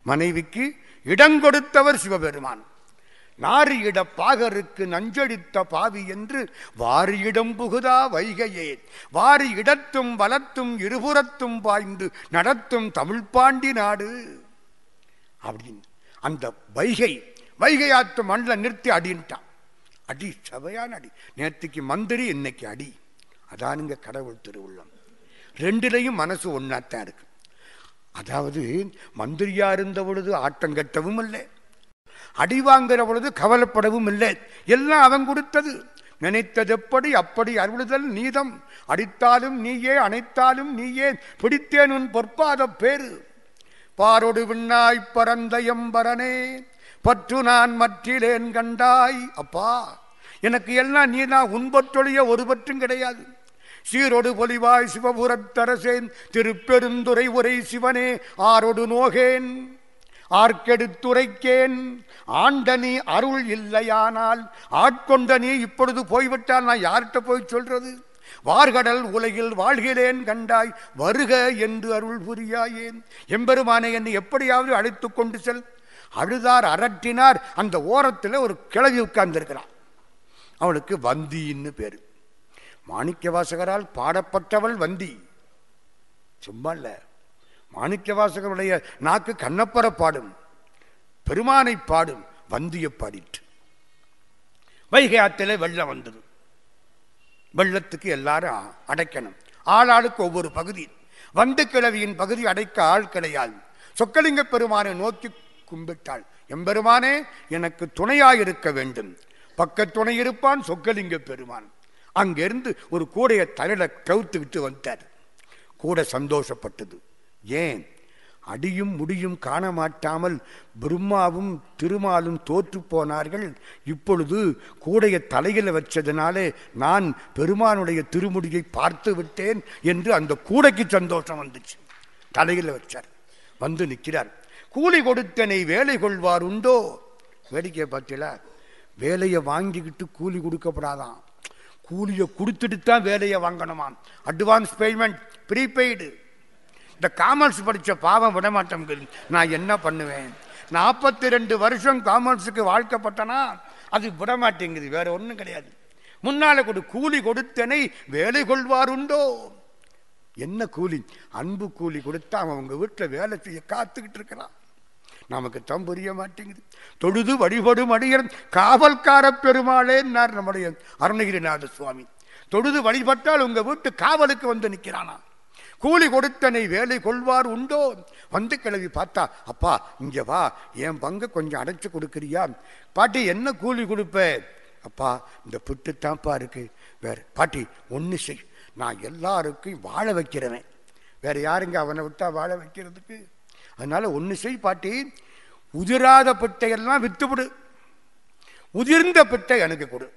மனைவிக்கு இடம் கொடுத்தவர் சிவபெருமான் நாரியிட பாகருக்கு நஞ்சடித்த பாவி என்று வாரியிடம் புகுதா வைகையே வாரி இடத்தும் வலத்தும் இருபுறத்தும் பாய்ந்து நடத்தும் தமிழ்பாண்டி நாடு அப்படின்னு அந்த வைகை வைகை ஆத்து மண்ணில் நிறுத்தி அடின்ட்டான் அடி சபையான அடி நேற்றுக்கு மந்திரி இன்னைக்கு அடி அதானுங்க கடவுள் திருவுள்ளம் ரெண்டிலையும் மனசு ஒன்னாத்தான் இருக்கு அதாவது மந்திரியா இருந்த பொழுது ஆட்டம் கட்டவும் இல்லை அடி வாங்குற பொழுது கவலைப்படவும் இல்லை எல்லாம் அவன் கொடுத்தது நினைத்ததெப்படி அப்படி அருளுதல் நீதம் அடித்தாலும் நீயே அணைத்தாலும் நீயே பிடித்தேன் உன் பொற்பாத பேரு பாரொடு விண்ணாய் பரந்த எம்பரனே பற்று நான் மற்றிலேன் கண்டாய் அப்பா எனக்கு எல்லாம் நீ தான் உன்பற்றொழிய ஒரு பற்றும் கிடையாது சீரொடு பொலிவாய் சிவபுரத்தரசேன் திருப்பெருந்துரை உரை சிவனே ஆரொடு நோகேன் ஆர்க்கெடுத்துரைக்கேன் ஆண்ட நீ அருள் இல்லையானால் ஆட்கொண்ட நீ இப்பொழுது போய்விட்டால் நான் யார்கிட்ட போய் சொல்றது வார்கடல் உலகில் வாழ்கிறேன் கண்டாய் வருக என்று அருள் புரியாயேன் எம்பெருமானை என்னை எப்படியாவது அழைத்து கொண்டு செல் அழுதார் அரட்டினார் அந்த ஓரத்தில் ஒரு கிழவி உட்கார்ந்திருக்கிறான் அவளுக்கு வந்தின்னு பேரு மாணிக்க வாசகரால் பாடப்பட்டவள் வந்தி சும்மா இல்ல மாணிக்க வாசகருடைய நாக்கு கண்ணப்பற பாடும் பெருமானை பாடும் வந்திய பாடிட்டு வைகை ஆற்றிலே வெள்ளம் வந்தது வெள்ளத்துக்கு எல்லாரும் அடைக்கணும் ஆளாளுக்கு ஒவ்வொரு பகுதி வந்து கிழவியின் பகுதி அடைக்க ஆள் கிடையாது சொக்கலிங்க பெருமானை நோக்கி கும்பிட்டாள் எம்பெருமானே எனக்கு துணையாயிருக்க வேண்டும் பக்க துணை இருப்பான் சொக்கலிங்க பெருமான் அங்கிருந்து ஒரு கூடைய தலையில கவுத்துக்கிட்டு வந்தார் கூட சந்தோஷப்பட்டது ஏன் அடியும் முடியும் காண மாட்டாமல் பிரம்மாவும் திருமாலும் தோற்று போனார்கள் இப்பொழுது கூடைய தலையில வச்சதுனாலே நான் பெருமானுடைய திருமுடியை பார்த்து விட்டேன் என்று அந்த கூடைக்கு சந்தோஷம் வந்துச்சு தலையில வச்சார் வந்து நிற்கிறார் கூலி கொடுத்தனை வேலை கொள்வார் உண்டோ வேடிக்கை பார்த்தீங்களா வேலையை வாங்கிக்கிட்டு கூலி கொடுக்கப்படாதான் கூலியை கொடுத்துட்டு தான் வேலையை வாங்கணுமாம் அட்வான்ஸ் பேமெண்ட் ப்ரீபெய்டு இந்த காமர்ஸ் படித்த பாவம் விட மாட்டேங்குது நான் என்ன பண்ணுவேன் நாற்பத்தி ரெண்டு வருஷம் காமர்ஸுக்கு வாழ்க்கப்பட்டனா அது விட மாட்டேங்குது வேற ஒன்றும் கிடையாது முன்னால கொடு கூலி கொடுத்தனை வேலை கொள்வார் உண்டோ என்ன கூலி அன்பு கூலி கொடுத்தா அவன் உங்க வீட்டில் வேலை செய்ய காத்துக்கிட்டு இருக்கிறான் நமக்கு தான் புரிய மாட்டேங்குது தொழுது வழிபடும் அடியர் காவல்கார பெருமாளேன்னார் நம்முடைய அருணகிரிநாத சுவாமி தொழுது வழிபட்டால் உங்க வீட்டு காவலுக்கு வந்து நிற்கிறானா கூலி கொடுத்தனை வேலை கொள்வார் உண்டோ வந்து கிளவி பார்த்தா அப்பா இங்க வா என் பங்கு கொஞ்சம் அடைச்சு கொடுக்குறியா பாட்டி என்ன கூலி கொடுப்ப அப்பா இந்த புட்டு தான்ப்பா இருக்கு வேற பாட்டி ஒன்று செய் நான் எல்லாருக்கும் வாழ வைக்கிறவன் வேற யாருங்க அவனை விட்டா வாழ வைக்கிறதுக்கு அதனால ஒன்று செய் பாட்டி உதிராத பிட்டையெல்லாம் வித்துவிடு உதிர்ந்த பிட்டை எனக்கு கொடு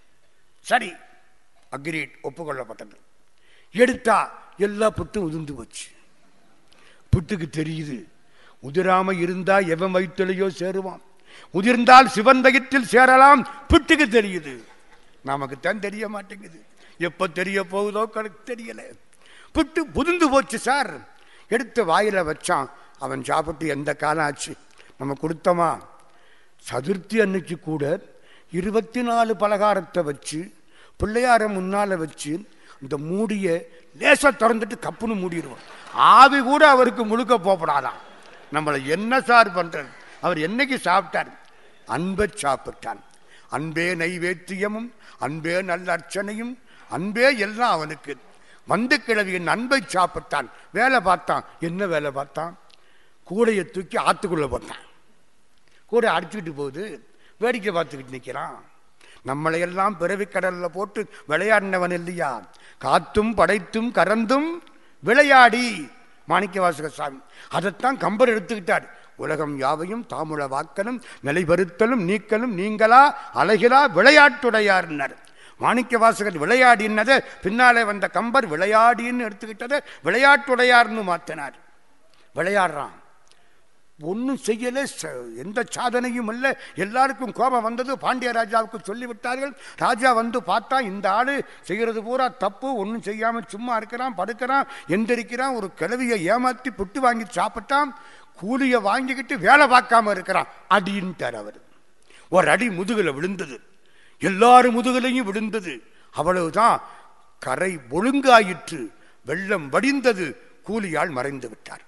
சரி அக்ரீட் ஒப்புக்கொள்ளப்பட்டது எடுத்தா எல்லா புட்டும் உதிர்ந்து போச்சு புட்டுக்கு தெரியுது உதிராம இருந்தா எவன் வயிற்றுலையோ சேருவான் உதிர்ந்தால் சிவன் வயிற்றில் சேரலாம் புட்டுக்கு தெரியுது நமக்கு தான் தெரிய மாட்டேங்குது எப்ப தெரிய போகுதோ கணக்கு தெரியல புட்டு புதிந்து போச்சு சார் எடுத்து வாயில வச்சான் அவன் சாப்பிட்டு எந்த காலம் ஆச்சு நம்ம கொடுத்தோமா சதுர்த்தி அன்னைக்கு கூட இருபத்தி நாலு பலகாரத்தை வச்சு பிள்ளையார முன்னால வச்சு இந்த மூடிய லேசா திறந்துட்டு கப்புன்னு மூடிடுவோம் ஆவி கூட அவருக்கு முழுக்க போகப்படாதான் நம்மளை என்ன சார் பண்றது அவர் என்னைக்கு சாப்பிட்டார் அன்பை சாப்பிட்டான் அன்பே நைவேத்தியமும் அன்பே நல்ல அர்ச்சனையும் அன்பே எல்லாம் அவனுக்கு வந்து கிழவியின் அன்பை சாப்பிட்டான் வேலை பார்த்தான் என்ன வேலை பார்த்தான் கூடையை தூக்கி ஆத்துக்குள்ள போட்டான் கூட அடிச்சுக்கிட்டு போகுது வேடிக்கை பார்த்துக்கிட்டு நிற்கிறான் நம்மளையெல்லாம் பிறவி கடல்ல போட்டு விளையாடினவன் இல்லையா காத்தும் படைத்தும் கறந்தும் விளையாடி மாணிக்க வாசக சாமி அதைத்தான் கம்பர் எடுத்துக்கிட்டார் உலகம் யாவையும் தாமுள வாக்கலும் நிலைபெறுத்தலும் நீக்கலும் நீங்களா அழகிலா விளையாட்டுடையார்னர் மாணிக்க வாசகர் விளையாடினதை பின்னாலே வந்த கம்பர் விளையாடின்னு எடுத்துக்கிட்டதை விளையாட்டுடையார்னு மாத்தினார் விளையாடுறான் ஒன்றும் செய்யல ச- எந்த சாதனையும் இல்லை எல்லாருக்கும் கோபம் வந்தது பாண்டிய ராஜாவுக்கு சொல்லிவிட்டார்கள் ராஜா வந்து பார்த்தா இந்த ஆளு செய்கிறது பூரா தப்பு ஒன்றும் செய்யாம சும்மா இருக்கிறான் படுக்கிறான் எந்திரிக்கிறான் ஒரு கிழவியை ஏமாத்தி புட்டு வாங்கி சாப்பிட்டான் கூலியை வாங்கிக்கிட்டு வேலை பார்க்காம இருக்கிறான் அடின்ட்டார் அவர் ஒரு அடி முதுகுல விழுந்தது எல்லாரும் முதுகுலையும் விழுந்தது அவ்வளவுதான் கரை ஒழுங்காயிற்று வெள்ளம் வடிந்தது கூலியால் மறைந்து விட்டார்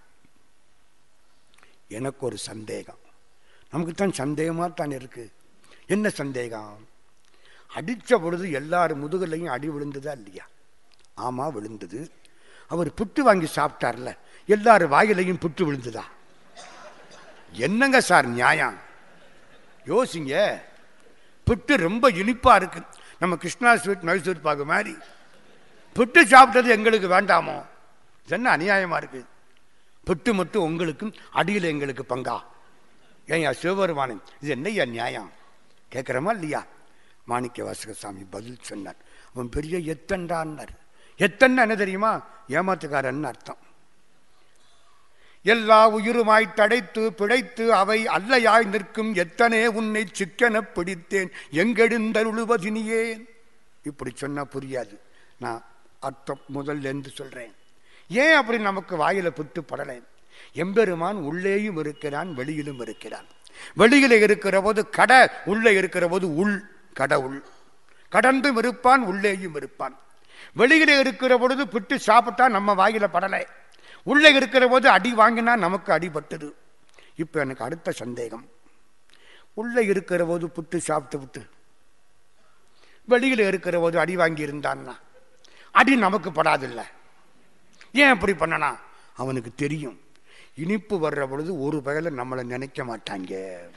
எனக்கு ஒரு சந்தேகம் நமக்கு தான் சந்தேகமா தான் இருக்கு என்ன சந்தேகம் அடிச்ச பொழுது எல்லாரும் முதுகுலையும் அடி விழுந்ததா இல்லையா ஆமா விழுந்தது அவர் புட்டு வாங்கி சாப்பிட்டார்ல எல்லாரும் வாயிலையும் புட்டு விழுந்ததா என்னங்க சார் நியாயம் யோசிங்க புட்டு ரொம்ப இனிப்பா இருக்கு நம்ம கிருஷ்ணா ஸ்வீட் மைசூர் பாக்கு மாதிரி புட்டு சாப்பிட்டது எங்களுக்கு வேண்டாமோ இது என்ன அநியாயமா இருக்கு புட்டு மட்டும் உங்களுக்கும் அடியில் எங்களுக்கு பங்கா ஏன் சிவபெருமானன் இது என்னையா நியாயம் கேட்குறோமா இல்லையா மாணிக்க வாசக சாமி பதில் சொன்னார் அவன் பெரிய எத்தண்டான்னார் எத்தன்னா என்ன தெரியுமா ஏமாத்துக்காரன் அர்த்தம் எல்லா உயிருமாய் தடைத்து பிழைத்து அவை அல்லையாய் நிற்கும் எத்தனே உன்னை சிக்கன பிடித்தேன் எங்கெழுந்தருளுவதினியே இப்படி சொன்னா புரியாது நான் அர்த்தம் முதல்ல இருந்து சொல்றேன் ஏன் அப்படி நமக்கு வாயில புட்டு படலை எம்பெருமான் உள்ளேயும் இருக்கிறான் வெளியிலும் இருக்கிறான் வெளியில இருக்கிற போது கட உள்ளே இருக்கிற போது உள் கடவுள் கடந்தும் இருப்பான் உள்ளேயும் இருப்பான் வெளியில இருக்கிற பொழுது புட்டு சாப்பிட்டா நம்ம வாயில படலை உள்ளே இருக்கிற போது அடி வாங்கினா நமக்கு அடிபட்டது இப்போ எனக்கு அடுத்த சந்தேகம் உள்ளே இருக்கிற போது புட்டு சாப்பிட்டு விட்டு வெளியில இருக்கிற போது அடி வாங்கி இருந்தான்னா அடி நமக்கு படாதில்ல ஏன் அப்படி பண்ணனா அவனுக்கு தெரியும் இனிப்பு வர்ற பொழுது ஒரு வகையில் நம்மளை நினைக்க மாட்டாங்க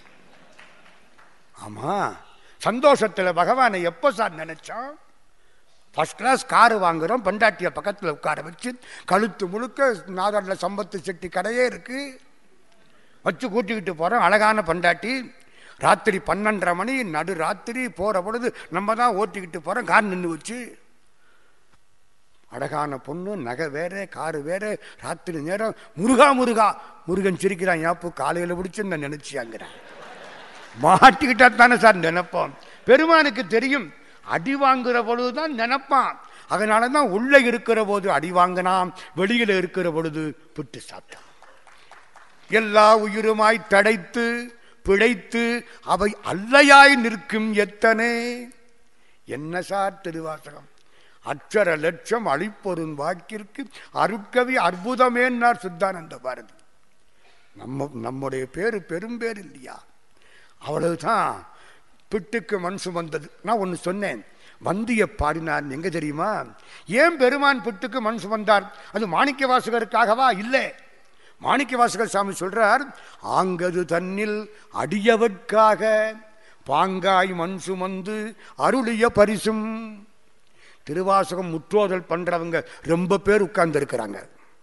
ஆமா சந்தோஷத்துல பகவானை எப்போ சார் நினைச்சோம் ஃபர்ஸ்ட் கிளாஸ் காரு வாங்குறோம் பெண்டாட்டிய பக்கத்தில் உட்கார வச்சு கழுத்து முழுக்க நாதரில் சம்பத்து செட்டி கடையே இருக்கு வச்சு கூட்டிக்கிட்டு போகிறோம் அழகான பெண்டாட்டி ராத்திரி பன்னெண்டரை மணி நடு ராத்திரி போகிற பொழுது நம்ம தான் ஓட்டிக்கிட்டு போகிறோம் கார் நின்று வச்சு அழகான பொண்ணு நகை வேற காரு வேற ராத்திரி நேரம் முருகா முருகா முருகன் சிரிக்கிறான் யாப்பு காலையில் பிடிச்சு நான் நினைச்சியாங்கிறான் மாட்டிக்கிட்டா தானே சார் நினைப்போம் பெருமானுக்கு தெரியும் அடி வாங்குற பொழுதுதான் நினைப்பான் அதனால தான் உள்ள இருக்கிற போது அடி வாங்கினான் வெளியில இருக்கிற பொழுது புட்டு சாப்பிட்டான் எல்லா உயிருமாய் தடைத்து பிழைத்து அவை அல்லையாய் நிற்கும் எத்தனை என்ன சார் திருவாசகம் அச்சர லட்சம் அழிப்பொருள் வாக்கிற்கு அருட்கவி அற்புதமேன்னார் சுத்தானந்த பாரதி நம்ம நம்முடைய பேரு பெரும்பேர் இல்லையா அவ்வளவுதான் பிட்டுக்கு மண் சுமந்தது நான் ஒன்று சொன்னேன் வந்திய பாடினார் எங்க தெரியுமா ஏன் பெருமான் பிட்டுக்கு மண் சுமந்தார் அது மாணிக்க வாசகருக்காகவா இல்லை மாணிக்க வாசகர் சாமி சொல்றார் ஆங்கது தன்னில் அடியவர்க்காக பாங்காய் மண் சுமந்து அருளிய பரிசும் திருவாசகம் முற்றோதல் பண்றவங்க ரொம்ப பேர் உட்கார்ந்து இருக்கிறாங்க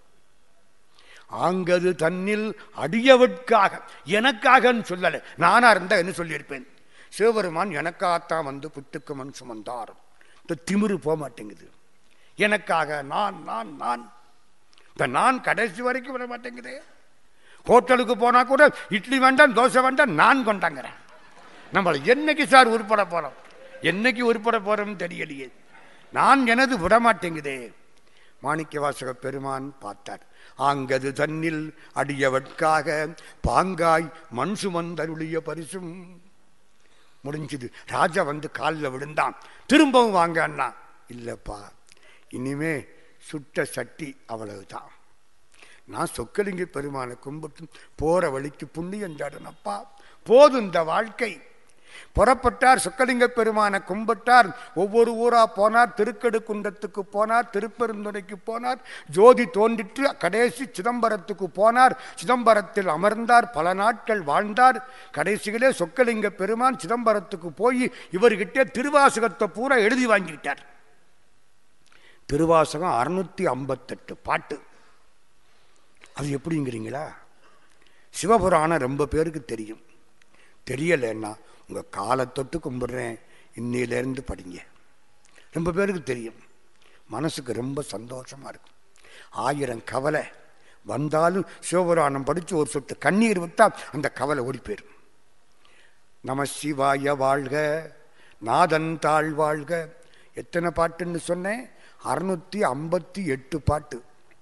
ஆங்கது தன்னில் அடியவட்காக எனக்காகன்னு சொல்லலை நானா இருந்தா என்ன சொல்லியிருப்பேன் சிவபெருமான் எனக்காகத்தான் வந்து புட்டுக்கு மண் சுமந்தார் இந்த திமிரு போக மாட்டேங்குது எனக்காக நான் நான் நான் இந்த நான் கடைசி வரைக்கும் விட மாட்டேங்குது ஹோட்டலுக்கு போனா கூட இட்லி வேண்டாம் தோசை வேண்டாம் நான் கொண்டாங்கிறேன் நம்மளை என்னைக்கு சார் உருப்பட போறோம் என்னைக்கு உருப்பட போறோம்னு தெரியலையே நான் எனது விட மாட்டேங்குதே மாணிக்க வாசக பெருமான் பார்த்தார் ஆங்கது தன்னில் அடியவட்காக பாங்காய் மண் சுமந்தருளிய பரிசும் முடிஞ்சது ராஜா வந்து காலில் விழுந்தான் திரும்பவும் வாங்க அண்ணா இல்லப்பா இனிமே சுட்ட சட்டி அவ்வளவுதான் நான் சொக்கலிங்க பெருமானை கும்பிட்டு போற வழிக்கு புண்ணியம் சாடனப்பா போதும் இந்த வாழ்க்கை புறப்பட்டார் சொக்கலிங்க பெருமானை கும்பிட்டார் ஒவ்வொரு ஊரா போனார் திருக்கடுக்குன்றத்துக்கு போனார் திருப்பெருந்துறைக்கு போனார் ஜோதி தோன்றிற்று கடைசி சிதம்பரத்துக்கு போனார் சிதம்பரத்தில் அமர்ந்தார் பல நாட்கள் வாழ்ந்தார் கடைசியிலே சொக்கலிங்க பெருமான் சிதம்பரத்துக்கு போய் இவர்கிட்ட திருவாசகத்தை பூரா எழுதி வாங்கிட்டார் திருவாசகம் அறுநூத்தி ஐம்பத்தெட்டு பாட்டு அது எப்படிங்கிறீங்களா சிவபுராணம் ரொம்ப பேருக்கு தெரியும் தெரியலைன்னா உங்கள் காலை தொட்டு கும்பிடுறேன் இன்னிலேருந்து படிங்க ரொம்ப பேருக்கு தெரியும் மனசுக்கு ரொம்ப சந்தோஷமாக இருக்கும் ஆயிரம் கவலை வந்தாலும் சிவபுராணம் படித்து ஒரு சொட்டு கண்ணீர் விட்டா அந்த கவலை ஓடி போயிடும் நம சிவாய வாழ்க நாதன் தாழ் வாழ்க எத்தனை பாட்டுன்னு சொன்னேன் அறுநூத்தி ஐம்பத்தி எட்டு பாட்டு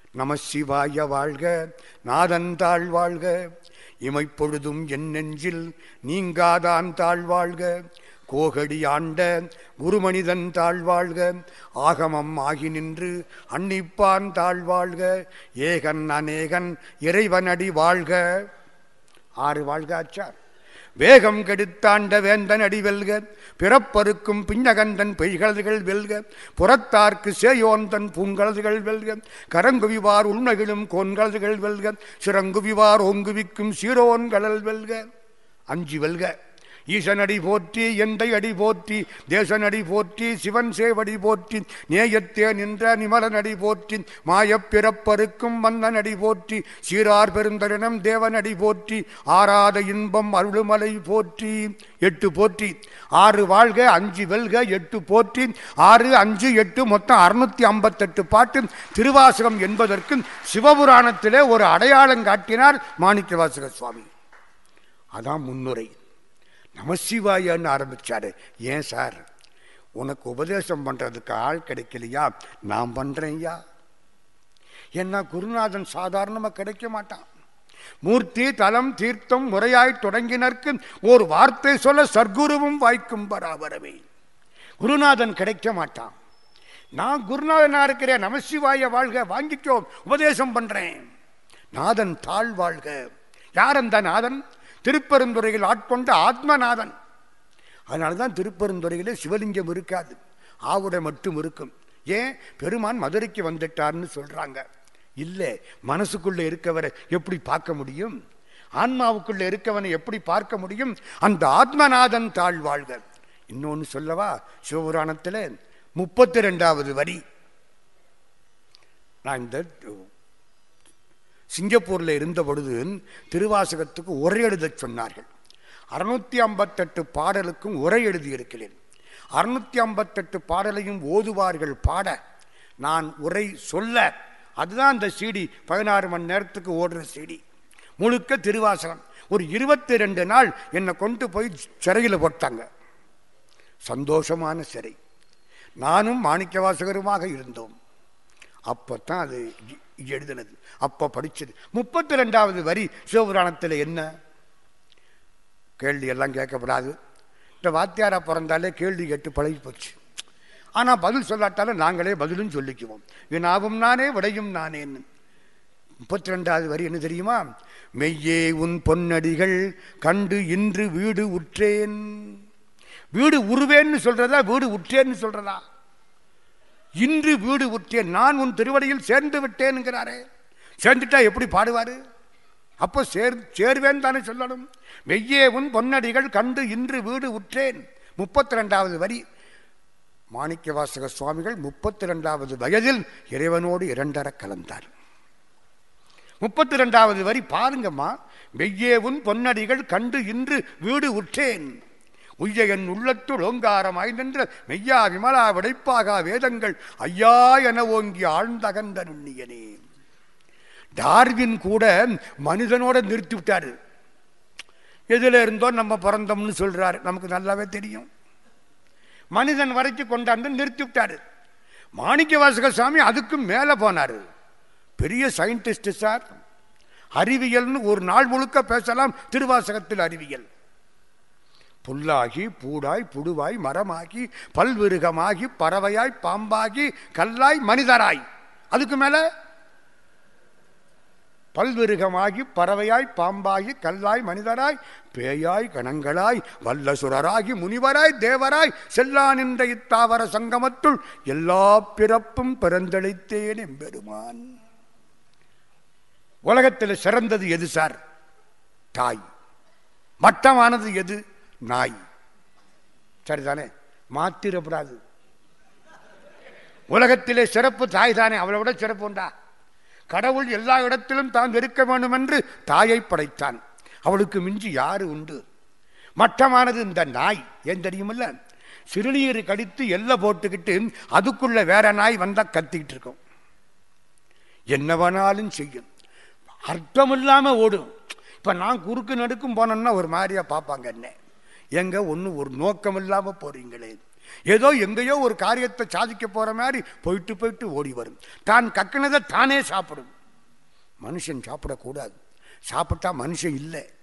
நம சிவாய வாழ்க நாதந்தாள் வாழ்க இமைப்பொழுதும் என் நெஞ்சில் நீங்காதான் தாழ்வாழ்க கோகடி ஆண்ட குருமனிதன் தாழ்வாழ்க ஆகமம் ஆகி நின்று அன்னிப்பான் தாழ்வாழ்க ஏகன் அநேகன் இறைவனடி வாழ்க ஆறு வாழ்க ஆச்சார் வேகம் கெடுத்தாண்ட வேந்தன் அடி வெல்க பிறப்பருக்கும் பின்னகந்தன் பெய்கலதுகள் வெல்க புறத்தார்க்கு சேயோந்தன் பூங்கலதுகள் வெல்க கரங்குவிவார் உள்நகிலும் கோன்கலதுகள் வெல்க சிறங்குவிவார் ஓங்குவிக்கும் சீரோன்கலல் வெல்க அஞ்சு வெல்க ஈசனடி போற்றி எந்தை அடி போற்றி தேசனடி போற்றி சிவன் சேவடி போற்றி நேயத்தே நின்ற நிமலனடி போற்றி மாயப் பிறப்பருக்கும் மன்னனடி போற்றி சீரார் பெருந்தரினம் தேவனடி போற்றி ஆராத இன்பம் அருளுமலை போற்றி எட்டு போற்றி ஆறு வாழ்க அஞ்சு வெல்க எட்டு போற்றி ஆறு அஞ்சு எட்டு மொத்தம் அறுநூத்தி ஐம்பத்தெட்டு பாட்டு திருவாசகம் என்பதற்கு சிவபுராணத்திலே ஒரு அடையாளம் காட்டினார் மாணிக்கவாசக சுவாமி அதான் முன்னுரை நமசிவாயன்னு ஆரம்பிச்சாரு ஏன் சார் உனக்கு உபதேசம் பண்றதுக்கு ஆள் கிடைக்கலையா நான் பண்றேன்யா என்ன குருநாதன் சாதாரணமா கிடைக்க மாட்டான் மூர்த்தி தலம் தீர்த்தம் முறையாய் தொடங்கினர்க்கு ஒரு வார்த்தை சொல்ல சர்க்குருவும் வாய்க்கும் பராபரமே குருநாதன் கிடைக்க மாட்டான் நான் குருநாதனா இருக்கிறேன் நமசிவாய வாழ்க வாங்கிக்கோ உபதேசம் பண்றேன் நாதன் தாழ் வாழ்க யார் அந்த நாதன் திருப்பெருந்துறையில் ஆட்கொண்ட ஆத்மநாதன் அதனால தான் திருப்பெருந்துறையிலே சிவலிங்கம் இருக்காது ஆவுடை மட்டும் இருக்கும் ஏன் பெருமான் மதுரைக்கு வந்துட்டார்னு சொல்றாங்க இல்லை மனசுக்குள்ள இருக்கவரை எப்படி பார்க்க முடியும் ஆன்மாவுக்குள்ள இருக்கவனை எப்படி பார்க்க முடியும் அந்த ஆத்மநாதன் தாழ் வாழ்க இன்னொன்னு சொல்லவா சிவபுராணத்தில் முப்பத்தி ரெண்டாவது வரி நான் இந்த சிங்கப்பூரில் இருந்த பொழுது திருவாசகத்துக்கு உரை எழுதச் சொன்னார்கள் அறுநூத்தி ஐம்பத்தெட்டு பாடலுக்கும் உரை எழுதியிருக்கிறேன் அறுநூத்தி ஐம்பத்தெட்டு பாடலையும் ஓதுவார்கள் பாட நான் உரை சொல்ல அதுதான் அந்த சிடி பதினாறு மணி நேரத்துக்கு ஓடுற சிடி முழுக்க திருவாசகம் ஒரு இருபத்தி ரெண்டு நாள் என்னை கொண்டு போய் சிறையில் போட்டாங்க சந்தோஷமான சிறை நானும் மாணிக்கவாசகருமாக இருந்தோம் அப்பத்தான் அது இ- எழுதினது அப்ப படிச்சது முப்பத்தி ரெண்டாவது வரி சிவபுராணத்தில் என்ன கேள்வி எல்லாம் கேட்கப்படாது இந்த வாத்தியாரா பிறந்தாலே கேள்வி கேட்டு பழகி போச்சு ஆனா பதில் சொல்லாட்டாலும் நாங்களே பதிலும் சொல்லிக்குவோம் வினாவும் நானே விடையும் நானேன்னு முப்பத்தி ரெண்டாவது வரி என்ன தெரியுமா மெய்யே உன் பொன்னடிகள் கண்டு இன்று வீடு உற்றேன் வீடு உருவேன்னு சொல்றதா வீடு உற்றேன்னு சொல்றதா இன்று வீடு உற்றேன் நான் உன் திருவடியில் சேர்ந்து விட்டேன்ங்கிறாரே சேர்ந்துட்டா எப்படி பாடுவாரு அப்போ சேர் சேர்வேன் தானே சொல்லணும் மெய்யே உன் பொன்னடிகள் கண்டு இன்று வீடு உற்றேன் முப்பத்தி ரெண்டாவது வரி மாணிக்கவாசக சுவாமிகள் முப்பத்தி ரெண்டாவது வயதில் இறைவனோடு இரண்டர கலந்தார் முப்பத்தி ரெண்டாவது வரி பாருங்கம்மா மெய்யே உன் பொன்னடிகள் கண்டு இன்று வீடு உற்றேன் உய்ய என் உள்ளத்துள் ஓங்காரமாய் நின்ற மெய்யா விமலா விடைப்பாகா வேதங்கள் ஐயா என ஓங்கி ஆழ்ந்தகந்த நுண்ணியனே டார்வின் கூட மனிதனோட நிறுத்தி விட்டாரு எதுல இருந்தோ நம்ம பிறந்தோம்னு சொல்றாரு நமக்கு நல்லாவே தெரியும் மனிதன் வரைக்கும் கொண்டாந்து நிறுத்தி விட்டாரு மாணிக்க வாசக சாமி அதுக்கும் மேல போனாரு பெரிய சயின்டிஸ்ட் சார் அறிவியல்னு ஒரு நாள் முழுக்க பேசலாம் திருவாசகத்தில் அறிவியல் புல்லாகி பூடாய் புடுவாய் மரமாகி பல்விருகமாகி பறவையாய் பாம்பாகி கல்லாய் மனிதராய் அதுக்கு மேல பல்விருகமாகி பறவையாய் பாம்பாகி கல்லாய் மனிதராய் பேயாய் கணங்களாய் வல்லசுரராகி முனிவராய் தேவராய் செல்லா நின்ற இத்தாவர சங்கமத்துள் எல்லா பிறப்பும் பிறந்தளித்தேன் எம்பெருமான் உலகத்தில் சிறந்தது எது சார் தாய் மட்டமானது எது நாய் சரிதானே மாத்திரப்படாது உலகத்திலே சிறப்பு தாய் தானே அவளை விட சிறப்பு உண்டா கடவுள் எல்லா இடத்திலும் தான் இருக்க வேண்டும் என்று தாயை படைத்தான் அவளுக்கு மிஞ்சி யாரு உண்டு மட்டமானது இந்த நாய் ஏன் தெரியுமில்ல சிறுநீர் கடித்து எல்லை போட்டுக்கிட்டு அதுக்குள்ள வேற நாய் வந்தா கத்திக்கிட்டு இருக்கும் என்ன வேணாலும் செய்யும் அர்த்தம் இல்லாம ஓடும் இப்ப நான் குறுக்கு நடுக்கும் போனேன்னா ஒரு மாதிரியா பார்ப்பாங்க என்ன எங்க ஒண்ணு ஒரு நோக்கம் இல்லாம போறீங்களே ஏதோ எங்கேயோ ஒரு காரியத்தை சாதிக்க போற மாதிரி போயிட்டு போயிட்டு ஓடி வரும் தான் கக்கினதை தானே சாப்பிடும் மனுஷன் சாப்பிடக்கூடாது சாப்பிட்டா மனுஷன் இல்லை